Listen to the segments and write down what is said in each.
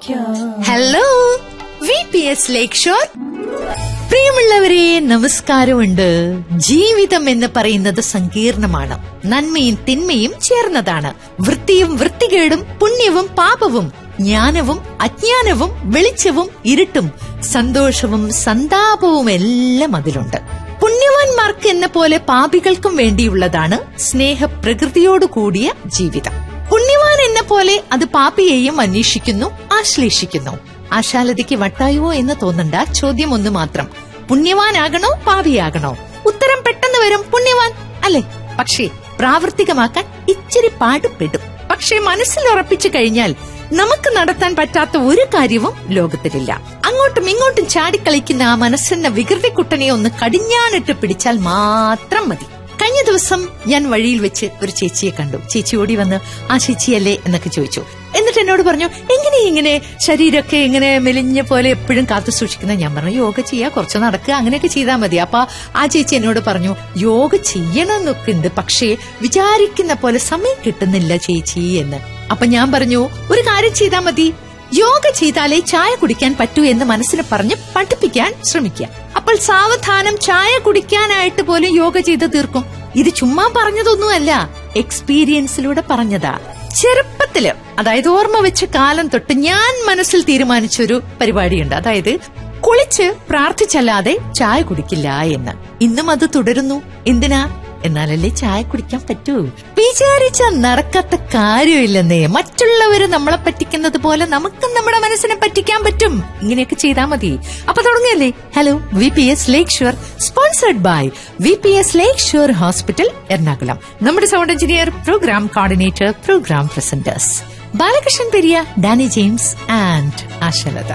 Hello V P S lakeshore പ്രിയമുള്ളവരെ നമസ്കാരമുണ്ട് ജീവിതം എന്ന് പറയുന്നത് സങ്കീർണമാണ് നന്മയും തിന്മയും ചേർന്നതാണ് വൃത്തിയും വൃത്തികേടും പുണ്യവും പാപവും ജ്ഞാനവും അജ്ഞാനവും വെളിച്ചവും ഇരുട്ടും സന്തോഷവും സന്താപവും എല്ലാം അതിലുണ്ട് പുണ്യവാന്മാർക്ക് എന്ന പോലെ പാപികൾക്കും വേണ്ടിയുള്ളതാണ് സ്നേഹപ്രകൃതിയോടു കൂടിയ ജീവിതം പുണ്യവാൻ എന്ന പോലെ അത് പാപിയെയും അന്വേഷിക്കുന്നു ആശ്ലേഷിക്കുന്നു ആശാലതയ്ക്ക് വട്ടായോ എന്ന് തോന്നണ്ട ചോദ്യം ഒന്ന് മാത്രം പുണ്യവാനാകണോ പാപിയാകണോ ഉത്തരം പെട്ടെന്ന് വരും പുണ്യവാൻ അല്ലെ പക്ഷേ പ്രാവർത്തികമാക്കാൻ ഇച്ചിരി പാടുപെടും പക്ഷേ മനസ്സിൽ ഉറപ്പിച്ചു കഴിഞ്ഞാൽ നമുക്ക് നടത്താൻ പറ്റാത്ത ഒരു കാര്യവും ലോകത്തിലില്ല അങ്ങോട്ടും ഇങ്ങോട്ടും ചാടിക്കളിക്കുന്ന ആ മനസ്സെന്ന വികൃതിക്കുട്ടനെ ഒന്ന് കടിഞ്ഞാണിട്ട് പിടിച്ചാൽ മാത്രം മതി കഴിഞ്ഞ ദിവസം ഞാൻ വഴിയിൽ വെച്ച് ഒരു ചേച്ചിയെ കണ്ടു ചേച്ചി ഓടി വന്ന് ആ ചേച്ചിയല്ലേ എന്നൊക്കെ ചോദിച്ചു എന്നിട്ട് എന്നോട് പറഞ്ഞു എങ്ങനെ ഇങ്ങനെ ശരീരമൊക്കെ ഇങ്ങനെ മെലിഞ്ഞ പോലെ എപ്പോഴും കാത്തു സൂക്ഷിക്കുന്ന ഞാൻ പറഞ്ഞു യോഗ ചെയ്യാ കുറച്ച് നടക്കുക അങ്ങനെയൊക്കെ ചെയ്താൽ മതി അപ്പൊ ആ ചേച്ചി എന്നോട് പറഞ്ഞു യോഗ ചെയ്യണമെന്നൊക്കെ ഉണ്ട് പക്ഷേ വിചാരിക്കുന്ന പോലെ സമയം കിട്ടുന്നില്ല ചേച്ചി എന്ന് അപ്പൊ ഞാൻ പറഞ്ഞു ഒരു കാര്യം ചെയ്താൽ മതി യോഗ ചെയ്താലേ ചായ കുടിക്കാൻ പറ്റൂ എന്ന് മനസ്സിന് പറഞ്ഞ് പഠിപ്പിക്കാൻ ശ്രമിക്കുക അപ്പോൾ സാവധാനം ചായ കുടിക്കാനായിട്ട് പോലും യോഗ ചെയ്ത് തീർക്കും ഇത് ചുമ്മാ പറഞ്ഞതൊന്നുമല്ല എക്സ്പീരിയൻസിലൂടെ പറഞ്ഞതാ ചെറുപ്പത്തില് അതായത് ഓർമ്മ വെച്ച കാലം തൊട്ട് ഞാൻ മനസ്സിൽ തീരുമാനിച്ചൊരു പരിപാടിയുണ്ട് അതായത് കുളിച്ച് പ്രാർത്ഥിച്ചല്ലാതെ ചായ കുടിക്കില്ല എന്ന് ഇന്നും അത് തുടരുന്നു എന്തിനാ എന്നാലല്ലേ ചായ കുടിക്കാൻ പറ്റൂ വിചാരിച്ച നടക്കാത്ത കാര്യമില്ലെന്നേ മറ്റുള്ളവര് നമ്മളെ പറ്റിക്കുന്നത് പോലെ നമുക്ക് നമ്മുടെ മനസ്സിനെ പറ്റിക്കാൻ പറ്റും ഇങ്ങനെയൊക്കെ ചെയ്താൽ മതി അപ്പൊ തുടങ്ങിയല്ലേ hello V P S lakeshore sponsored by V P S lakeshore hospital Ernakulam നമ്മുടെ sound engineer programme coordinator programme presenters Balakrishnan Periya Danny James and Ashalatha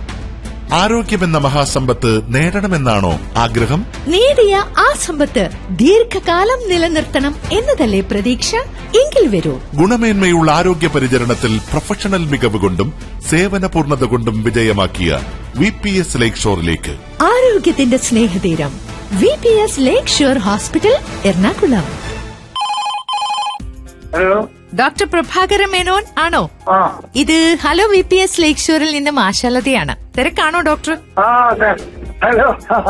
ആരോഗ്യമെന്ന മഹാസമ്പത്ത് നേടണമെന്നാണോ ആഗ്രഹം നേടിയ ആ സമ്പത്ത് ദീർഘകാലം നിലനിർത്തണം എന്നതല്ലേ പ്രതീക്ഷ എങ്കിൽ വരൂ ഗുണമേന്മയുള്ള ആരോഗ്യ പരിചരണത്തിൽ പ്രൊഫഷണൽ മികവ് കൊണ്ടും സേവന പൂർണ്ണത കൊണ്ടും വിജയമാക്കിയ വി പി എസ് ലേക്ക് ഷോറിലേക്ക് ആരോഗ്യത്തിന്റെ സ്നേഹതീരം V P S lakeshore hospital Ernakulam hello doctor Prabhakara Menon ആണോ ആ ഇത് ഹലോ വി പി എസ് ലേക്ക് ഷുവറിൽ നിന്നും ആശാലതയാണ് തിരക്കാണോ ഡോക്ടർ ആ അതെ ഹലോ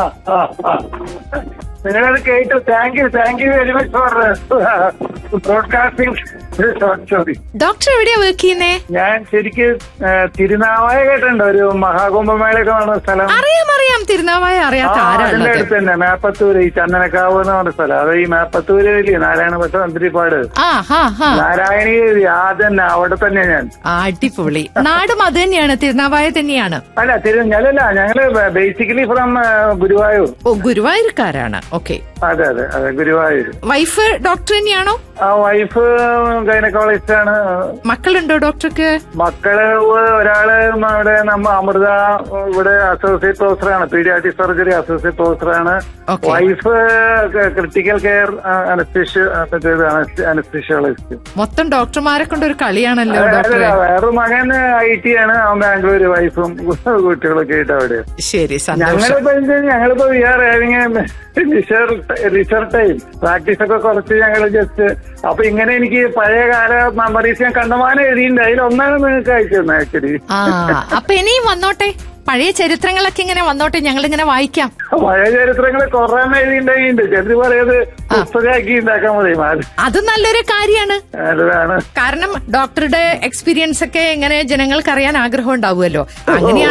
നിങ്ങളത് കേട്ടു thank you thank you very much for broadcasting sorry doctor എവിടെയാ വർക്ക് ചെയ്യുന്നേ ഞാൻ ശരിക്ക് ഏ, തിരുനാവായ കേട്ടിട്ടുണ്ട് ഒരു മഹാകുംഭമേളയൊക്കെ നടന്ന സ്ഥലം അറിയാം അറിയാം തിരുനാവായ ആ, അറിയാത്ത അതിന്റെ ആരാണുള്ളത് അടുത്ത് തന്നെ മേപ്പത്തൂര് ഈ ചന്ദനക്കാവ് എന്ന് പറഞ്ഞ സ്ഥലം അത് ഈ മേപ്പത്തൂര് ഇല്ലേ നാരായണ ഭട്ട മന്ത്രിപ്പാട് ആ ഹാ ഹാ നാരായണീ ആ തന്നെ അവിടെ തന്നെ ഞാൻ അടിപൊളി നാടും അത് തന്നെയാണ് തിരുനാവായ തന്നെയാണ് അല്ല തിരു ഞാനല്ല ഞങ്ങള് ബേസിക്കലി ഫ്രം ഗുരുവായൂർ ഓ ഗുരുവായൂർക്കാരാണ് ഓക്കെ അതെ അതെ അതെ ഗുരുവായൂർ വൈഫ് ഡോക്ടർ തന്നെയാണോ ആ വൈഫ് ഗൈനക്കോളജിസ്റ്റ് ആണ് മക്കളുണ്ടോ ഡോക്ടർക്ക് മക്കള് ഒരാള് അവിടെ നമ്മ അമൃത ഇവിടെ അസോസിയേറ്റ് പ്രൊഫസറാണ് പീഡിയാട്രിക് സർജറി അസോസിയേറ്റ് പ്രൊഫസറാണ് Okay. Wife critical care anaesthesia anaesthesiologist മൊത്തം ഡോക്ടർമാരെ കൊണ്ട് ഒരു കളിയാണല്ലോ ഡോക്ടറെ വേറൊരു മകൻ ഐ ടി ആണ് അവൻ ബാംഗ്ലൂർ വൈഫും കുട്ടികളൊക്കെ ആയിട്ട് അവിടെ ശരി സന്തോഷം ഞങ്ങളിപ്പോ എന്ത് ഞങ്ങളിപ്പോ we are having research time practice ഒക്കെ കുറച്ച് ഞങ്ങൾ ജസ്റ്റ് അപ്പൊ ഇങ്ങനെ എനിക്ക് പഴയ കാല മെമ്മറീസ് ഞാൻ കണ്ടമാനം എഴുതിയിട്ടുണ്ട് അതിൽ ഒന്നാണ് നിങ്ങൾക്ക് അയച്ചു തന്നെ ആക്ച്വലി ആ അപ്പൊ ഇനിയും വന്നോട്ടെ പഴയ ചരിത്രങ്ങളൊക്കെ ഇങ്ങനെ വന്നോട്ടെ ഞങ്ങൾ ഇങ്ങനെ വായിക്കാം പഴയ ചരിത്രങ്ങൾ കുറെ എഴുതിയിട്ടുണ്ടെങ്കിണ്ട് ചിലർ പറയുന്നത് പുസ്തകമാക്കി ഉണ്ടാക്കാൻ മതി മാറി അത് നല്ലൊരു കാര്യമാണ് നല്ലതാണ് കാരണം ഡോക്ടറുടെ എക്സ്പീരിയൻസ് ഒക്കെ എങ്ങനെ ജനങ്ങൾക്ക് അറിയാൻ ആഗ്രഹം ഉണ്ടാവുമല്ലോ അങ്ങനെയാണ്